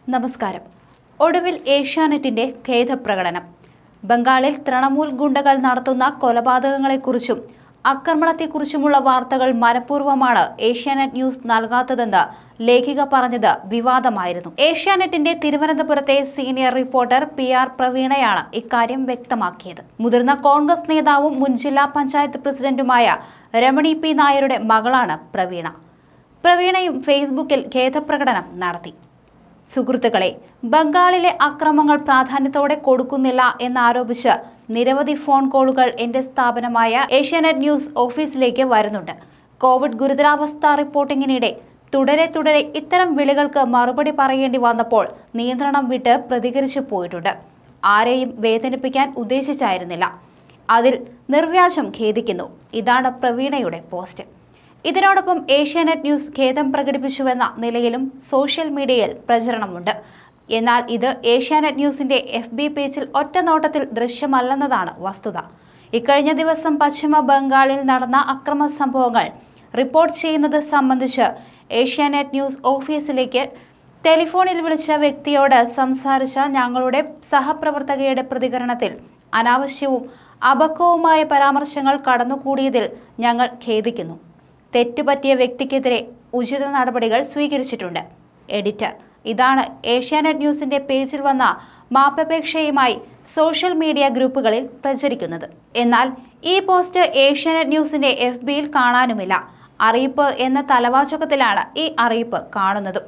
നമസ്കാരം ഒടുവിൽ ഏഷ്യാനെറ്റിന്റെ ഖേദപ്രകടനം ബംഗാളിൽ തൃണമൂൽ ഗുണ്ടകൾ നടത്തുന്ന കൊലപാതകങ്ങളെക്കുറിച്ചും ആക്രമണത്തെക്കുറിച്ചുമുള്ള വാർത്തകൾ മനഃപൂർവ്വമാണ് ഏഷ്യാനെറ്റ് ന്യൂസ് നൽകാത്തതെന്ന് ലേഖിക പറഞ്ഞത് വിവാദമായിരുന്നു ഏഷ്യാനെറ്റിന്റെ തിരുവനന്തപുരത്തെ സീനിയർ റിപ്പോർട്ടർ പി ആർ പ്രവീണയാണ് ഇക്കാര്യം വ്യക്തമാക്കിയത് മുതിർന്ന കോൺഗ്രസ് നേതാവും മുൻ ജില്ലാ പഞ്ചായത്ത് പ്രസിഡന്റുമായ രമണി പി നായരുടെ മകളാണ് പ്രവീണ പ്രവീണയും ഫേസ്ബുക്കിൽ ഖേദപ്രകടനം നടത്തി സുഹൃത്തുക്കളെ ബംഗാളിലെ അക്രമങ്ങൾ പ്രാധാന്യത്തോടെ കൊടുക്കുന്നില്ല എന്നാരോപിച്ച് നിരവധി ഫോൺ കോളുകൾ എന്റെ സ്ഥാപനമായ ഏഷ്യാനെറ്റ് ന്യൂസ് ഓഫീസിലേക്ക് വരുന്നുണ്ട് കോവിഡ് ഗുരുതരാവസ്ഥ റിപ്പോർട്ടിങ്ങിനിടെ തുടരെ തുടരെ ഇത്തരം വിളികൾക്ക് മറുപടി പറയേണ്ടി വന്നപ്പോൾ നിയന്ത്രണം വിട്ട് പ്രതികരിച്ചു പോയിട്ടുണ്ട് ആരെയും വേദനിപ്പിക്കാൻ ഉദ്ദേശിച്ചായിരുന്നില്ല അതിൽ നിർവ്യാജം ഖേദിക്കുന്നു ഇതാണ് പ്രവീണയുടെ പോസ്റ്റ് ഇതിനോടൊപ്പം ഏഷ്യാനെറ്റ് ന്യൂസ് ഖേദം പ്രകടിപ്പിച്ചുവെന്ന നിലയിലും സോഷ്യൽ മീഡിയയിൽ പ്രചരണമുണ്ട് എന്നാൽ ഇത് ഏഷ്യാനെറ്റ് ന്യൂസിന്റെ എഫ് ബി പേജിൽ ഒറ്റ നോട്ടത്തിൽ ദൃശ്യമല്ലെന്നതാണ് വസ്തുത ഇക്കഴിഞ്ഞ ദിവസം പശ്ചിമ ബംഗാളിൽ നടന്ന അക്രമ സംഭവങ്ങൾ റിപ്പോർട്ട് ചെയ്യുന്നത് സംബന്ധിച്ച് ഏഷ്യാനെറ്റ് ന്യൂസ് ഓഫീസിലേക്ക് ടെലിഫോണിൽ വിളിച്ച വ്യക്തിയോട് സംസാരിച്ച ഞങ്ങളുടെ സഹപ്രവർത്തകയുടെ പ്രതികരണത്തിൽ അനാവശ്യവും അപക്വവുമായ പരാമർശങ്ങൾ കടന്നുകൂടിയതിൽ ഞങ്ങൾ ഖേദിക്കുന്നു തെറ്റുപറ്റിയ വ്യക്തിക്കെതിരെ ഉചിത നടപടികൾ സ്വീകരിച്ചിട്ടുണ്ട് എഡിറ്റർ ഇതാണ് ഏഷ്യാനെറ്റ് ന്യൂസിന്റെ പേജിൽ വന്ന മാപ്പപേക്ഷയുമായി സോഷ്യൽ മീഡിയ ഗ്രൂപ്പുകളിൽ പ്രചരിക്കുന്നത് എന്നാൽ ഈ പോസ്റ്റ് ഏഷ്യാനെറ്റ് ന്യൂസിന്റെ എഫ് ബിയിൽ കാണാനുമില്ല അറിയിപ്പ് എന്ന തലവാചകത്തിലാണ് ഈ അറിയിപ്പ് കാണുന്നതും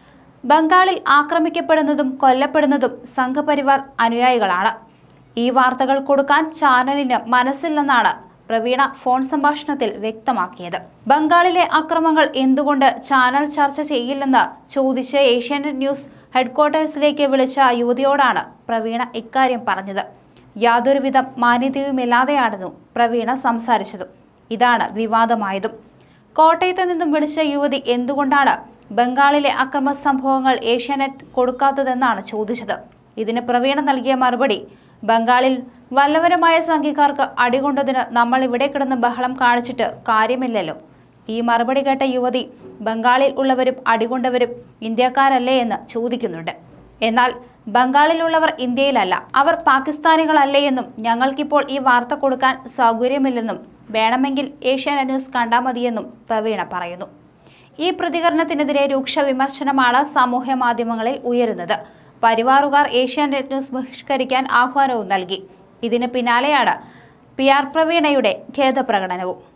ബംഗാളിൽ ആക്രമിക്കപ്പെടുന്നതും കൊല്ലപ്പെടുന്നതും സംഘപരിവാർ അനുയായികളാണ് ഈ വാർത്തകൾ കൊടുക്കാൻ ചാനലിന് മനസ്സില്ലെന്നാണ് പ്രവീണ ഫോൺ സംഭാഷണത്തിൽ വ്യക്തമാക്കിയത് ബംഗാളിലെ അക്രമങ്ങൾ എന്തുകൊണ്ട് ചാനൽ ചർച്ച ചെയ്യില്ലെന്ന് ചോദിച്ച് ഏഷ്യാനെറ്റ് ന്യൂസ് ഹെഡ്ക്വാർട്ടേഴ്സിലേക്ക് വിളിച്ച യുവതിയോടാണ് പ്രവീണ ഇക്കാര്യം പറഞ്ഞത് യാതൊരുവിധ മാന്യതയുമില്ലാതെയാണെന്നു പ്രവീണ സംസാരിച്ചതും ഇതാണ് വിവാദമായതും കോട്ടയത്ത് നിന്നും വിളിച്ച യുവതി എന്തുകൊണ്ടാണ് ബംഗാളിലെ അക്രമ സംഭവങ്ങൾ ഏഷ്യാനെറ്റ് കൊടുക്കാത്തതെന്നാണ് ചോദിച്ചത് ഇതിന് പ്രവീണ നൽകിയ മറുപടി ബംഗാളിൽ വല്ലവരുമായ സംഘിക്കാർക്ക് അടികൊണ്ടതിന് നമ്മൾ ഇവിടെ കിടന്ന് ബഹളം കാണിച്ചിട്ട് കാര്യമില്ലല്ലോ ഈ മറുപടി കേട്ട യുവതി ബംഗാളിൽ ഉള്ളവരും അടികൊണ്ടവരും ഇന്ത്യക്കാരല്ലേ എന്ന് ചോദിക്കുന്നുണ്ട് എന്നാൽ ബംഗാളിലുള്ളവർ ഇന്ത്യയിലല്ല അവർ പാകിസ്ഥാനികളല്ലേ എന്നും ഞങ്ങൾക്കിപ്പോൾ ഈ വാർത്ത കൊടുക്കാൻ സൗകര്യമില്ലെന്നും വേണമെങ്കിൽ ഏഷ്യാനെറ്റ് ന്യൂസ് കണ്ടാൽ മതിയെന്നും പ്രവീണ പറയുന്നു ഈ പ്രതികരണത്തിനെതിരെ രൂക്ഷ വിമർശനമാണ് സാമൂഹ്യ മാധ്യമങ്ങളിൽ ഉയരുന്നത് പരിവാറുകാർ ഏഷ്യാനെറ്റ് ന്യൂസ് ബഹിഷ്കരിക്കാൻ ആഹ്വാനവും നൽകി ഇതിന് പിന്നാലെയാണ് പി ആർ പ്രവീണയുടെ ഖേദപ്രകടനവും